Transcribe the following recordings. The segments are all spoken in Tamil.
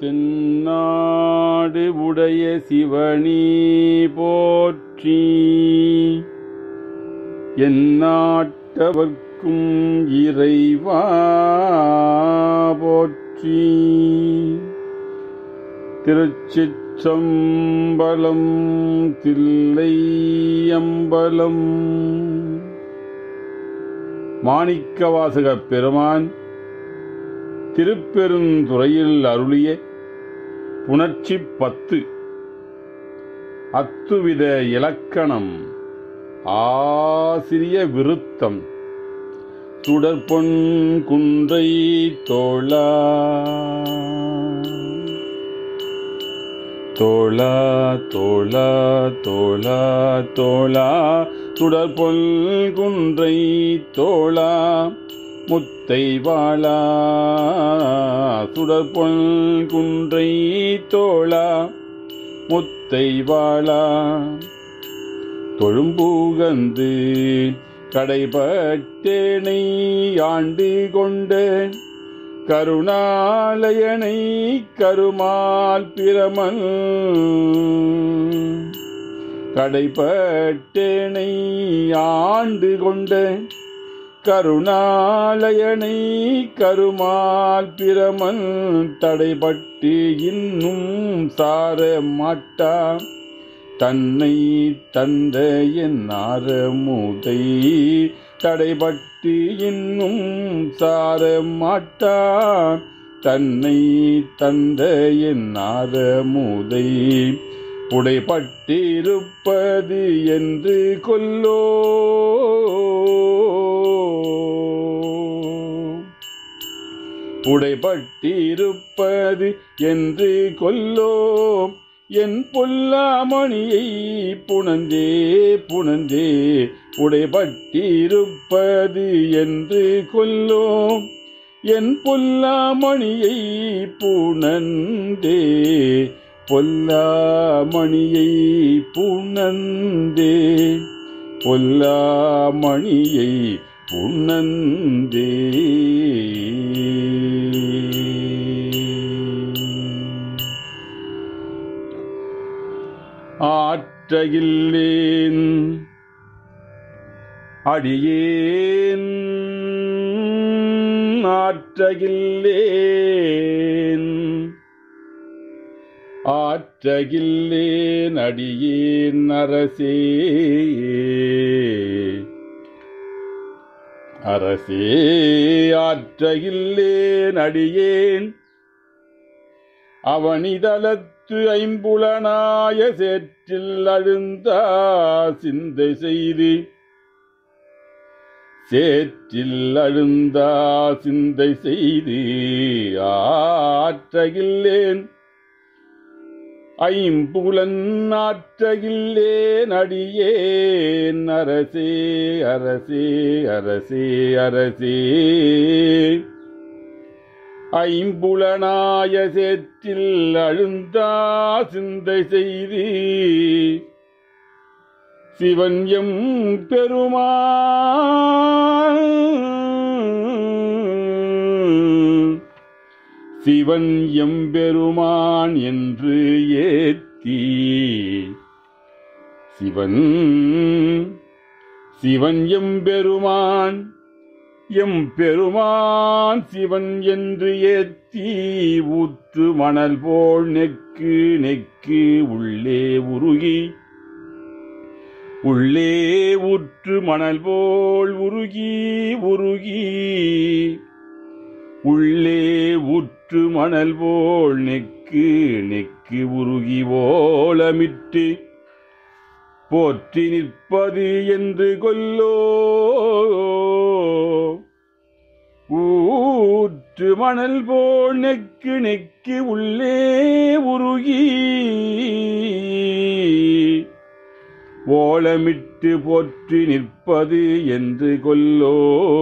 தென்னாடு உடைய சிவனி போற்றி எந்நாட்டவர்க்கும் இறைவா போற்றி திருச்சிற்றம்பலம் தில்லை அம்பலம் மாணிக்கவாசகப் பெருமான் திருப்பெருந்துறையில் அருளிய புணர்ச்சி பத்து அத்துவித இலக்கணம் ஆசிரிய விருத்தம் சுடற்பொன் குன்றை தோழா தோழா தோழா தோழா தோழா சுடற்பொன் குன்றை தோழா முத்தை வாழா சுடற்பொன் குன்றை தோழா முத்தை வாழா தொழும்பூகந்து கடைபட்டேனை ஆண்டு கொண்ட கருணாலயனை கருமால் பிரமன் கடைபட்டேனை ஆண்டு கொண்ட கருணாலயனை கருமால் பிரமன் தடைபட்டு இன்னும் சார மாட்டா தன்னை தந்த என் ஆரமுதை தடைபட்டு இன்னும் சார மாட்டா தன்னை தந்த என் ஆரமுதை உடைப்பட்டிருப்பது என்று கொல்லோ உடைப்பட்டிருப்பது என்று கொல்லோ என் பொல்லாமணியை புணந்தே புணந்தே உடைபட்டிருப்பது என்று கொல்லோ என் பொல்லாமணியை புணந்தே பொல்லாமணியை புணந்தே பொல்லாமணியை புணந்தே ஆற்றகில்லேன் அடியேன் ஆற்றகில்லேன் ஆற்றகில்லேன் அடியேன் அரசே அரசே ஆற்றகில்லேன் அடியேன் அவனிதலத்து ஐம்புலனாய சேற்றில் அழுந்தா சிந்தை செய்து சேற்றில் அழுந்தா சிந்தை செய்து ஆற்றகில்லேன் ஐம்புலன் ஆற்றகில்லேன் அடியேன் அரசே அரசே அரசே அரசே ஐம்புலனாய சேற்றில் அழுந்தா சிந்தை செய்து சிவன் எம் பெருமான் சிவன் எம்பெருமான் என்று ஏத்தி சிவன் சிவன் எம்பெருமான் எம் பெருமான் சிவன் என்று ஏத்தி ஊற்று மணல் போல் நெக்கு நெக்கு உள்ளே உருகி உள்ளே ஊற்று மணல் போல் உருகி உருகி உள்ளே ஊற்று மணல் போல் நெக்கு நெக்கு உருகி ஓலமிட்டு போற்றி நிற்பது என்று கொல்லோ ஊற்று மணல் போல் நெக்கு நெக்கு உள்ளே உருகி ஓலமிட்டு போற்றி நிற்பது என்று கொல்லோ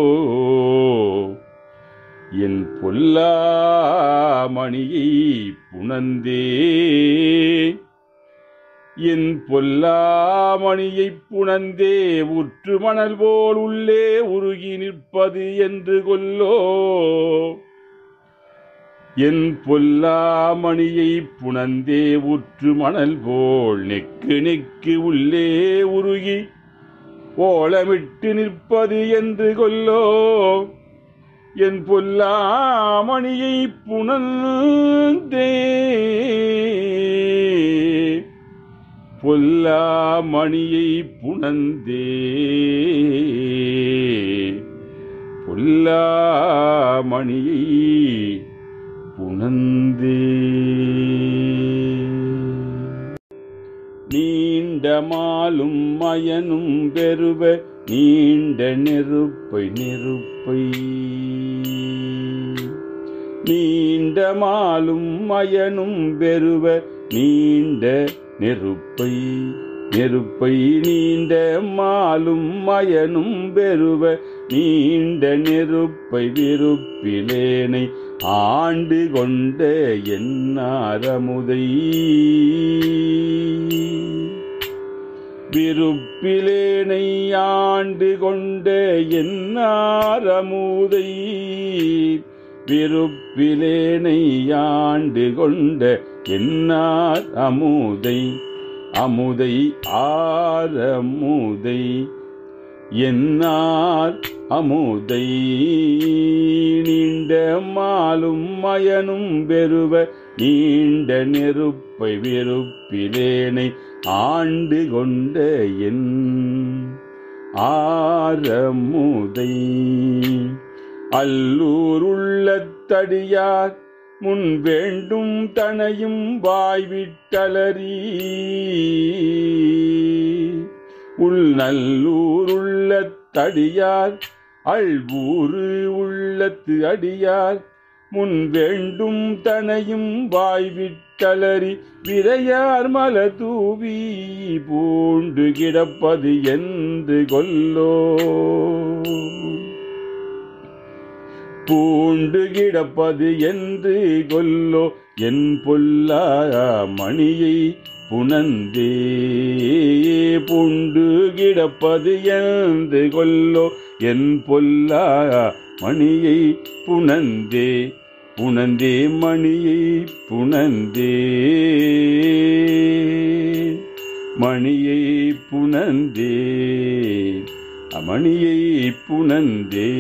என் பொல்லாமணியை புணந்தே என் பொல்லாமணியை புணந்தே உற்று மணல் போல் உள்ளே உருகி நிற்பது என்று கொல்லோ என் பொல்லாமணியை புணந்தே உற்று மணல் போல் நெக்கு நெக்கு உள்ளே உருகி ஓலமிட்டு நிற்பது என்று கொல்லோ என் பொல்லாமணியை புணந்தே பொல்லாமணியை புணந்தே பொல்லாமணியை புணந்தே நீண்ட மாலும் மயனும் பெருவ நீண்ட நெருப்பை நெருப்பை நீண்ட மாலும் மயனும் பெருவ நீண்ட நெருப்பை நெருப்பை நீண்ட மாலும் மயனும் பெருவ நீண்ட நெருப்பை விருப்பிலேனை ஆண்டு கொண்ட என்னாரமுதை விருப்பிலேனை ஆண்டு கொண்ட என்னாரமுதை விருப்பிலேனை ஆண்டு கொண்ட என்னார் அமுதை அமுதை ஆரமுதை என்னார் அமுதை நீண்ட மாலும் மயனும் பெருவ நீண்ட நெருப்பை வெறுப்பிலேனை ஆண்டு கொண்ட என் ஆரமுதை அல்லூர் உள்ளத்தடியார் முன் வேண்டும் தனையும் வாய்விட்டலறி உள் நல்லூர் உள்ளத்தடியார் அழ்வூரு உள்ளத்து அடியார் முன் வேண்டும் தனையும் வாய்விட்டலறி விரையார் மல தூவி பூண்டு கிடப்பது என்று கொல்லோ பூண்டு கிடப்பது என்று கொல்லோ என் பொல்லா மணியை புணந்தே பூண்டு கிடப்பது என்று கொல்லோ என் பொல்லா மணியை புணந்தே புணந்தே மணியை புணந்தே மணியை புணந்தே அமணியை புணந்தே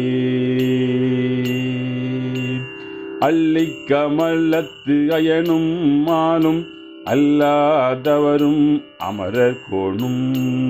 அல்லை கமலத்து அயனும் மானும் அல்லாதவரும் அமரர் கோணும்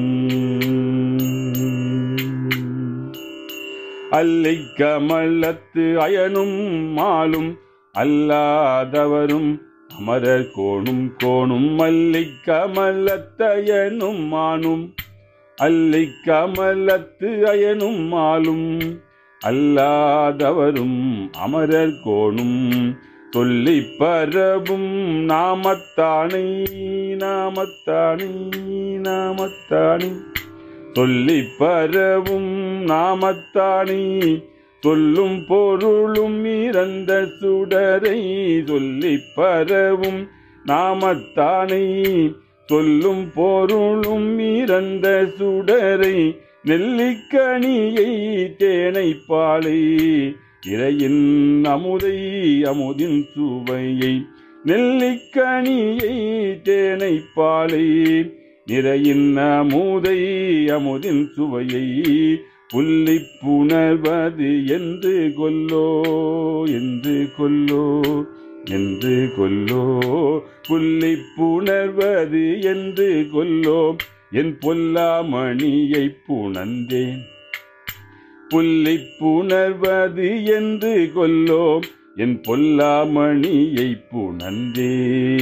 அல்லை கமலத்து அயனும் மாலும் அல்லாதவரும் அமரர் கோணும் கோணும் அல்லை கமலத்தயனும் மானும் அல்லை கமலத்து அயனும் மாலும் அல்லாதவரும் அமரர் கோணும் சொல்லி பரவும் நாமத்தானை நாமத்தானை நாமத்தானை சொல்லி பரவும் நாமத்தானை சொல்லும் பொருளும் இறந்த சுடரை சொல்லி பரவும் நாமத்தானை சொல்லும் பொருளும் இறந்த சுடரை நெல்லிக்கனியை தேனை பாலை இறையின் அமுதை அமுதின் சுவையை நெல்லிக்கனியை தேனை பாலை நிறையின் அமுதை அமுதின் சுவையை புள்ளி புணர்வது என்று கொல்லோ என்று கொல்லோ என்று கொல்லோ புள்ளி புணர்வது என்று கொல்லோ என் பொல்லாமணியை புணர்ந்தேன் புள்ளி புணர்வது என்று கொல்லோ என் பொல்லாமணியை புணர்ந்தே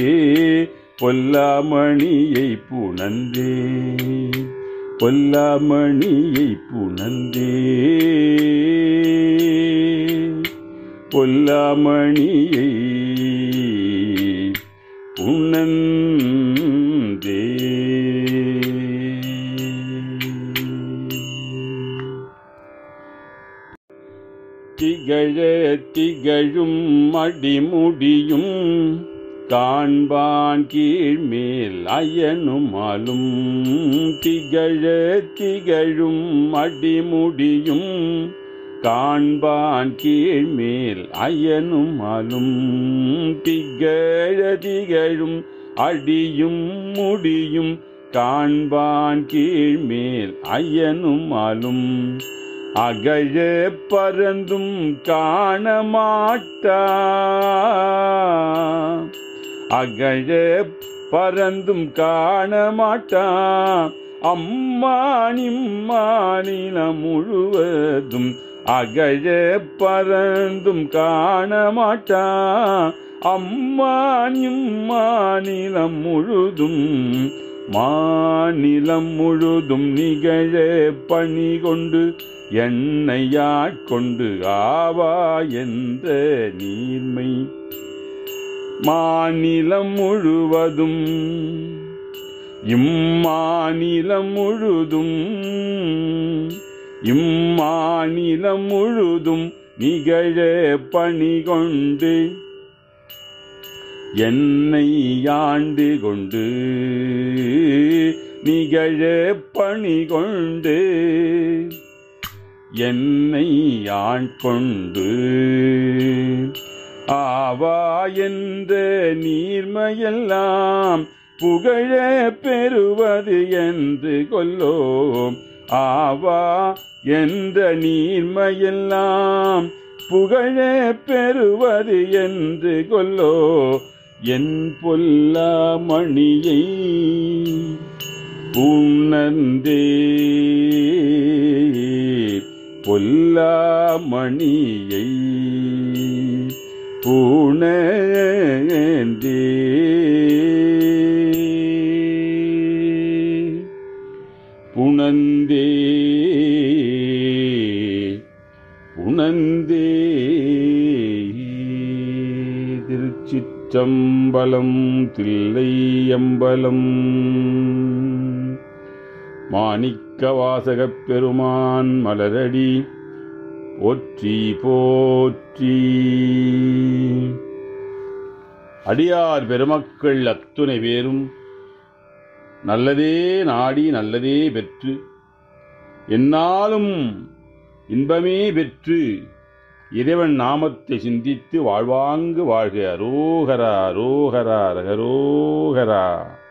பொல்லாமணியை புணர்ந்தே பொல்லாமணியை புணர்ந்தே பொல்லாமணியை புணர்ந்தே திகழ திகழும் அடிமுடியும் காண்பான் கீழ்மேல் அயனுமாலும் திகழ திகழும் அடிமுடியும் காண்பான் கீழ்மேல் அயனும் அலும் திகழ திகழும் அடியும் முடியும் காண்பான் கீழ்மேல் அயனும் அலும் அகழ பறந்தும் காணமாட்டா அகழ பறந்தும் காணமாட்டா அம்மானிம் மாநிலம் முழுவதும் அகழ பறந்தும் காணமாட்டா அம்மானியும் மாநிலம் முழுதும் மாநிலம் முழுதும் நிகழ பணி கொண்டு எண்ணெயாட்கொண்டு ஆவா என்ற நீர்மை மாநிலம் முழுவதும் இம்மாநிலம் முழுதும் இம்மாநிலம் முழுதும் நிகழ பணி கொண்டு என்னை ஆண்டு கொண்டு நிகழ பணி கொண்டு என்னை ஆட்கொண்டு ஆவா என்ற நீர்மையெல்லாம் புகழ பெறுவது என்று கொல்லோம் ஆவா என்ற நீர்மையெல்லாம் புகழ பெறுவது என்று கொல்லோ என் பொல்லா மணியை உணர்ந்தே பொல்லா மணியை உணர்ந்தே புணர்ந்தே உணர்ந்தே திருச்சிற்றம்பலம் தில்லையம்பலம் மாணிக்க வாசகப் பெருமான் மலரடி போற்றி போற்றி அடியார் பெருமக்கள் அத்துணை பேரும் நல்லதே நாடி நல்லதே பெற்று என்னாலும் இன்பமே பெற்று இறைவன் நாமத்தை சிந்தித்து வாழ்வாங்கு வாழ்க அரோகரா அரோகரா ரகரோகரா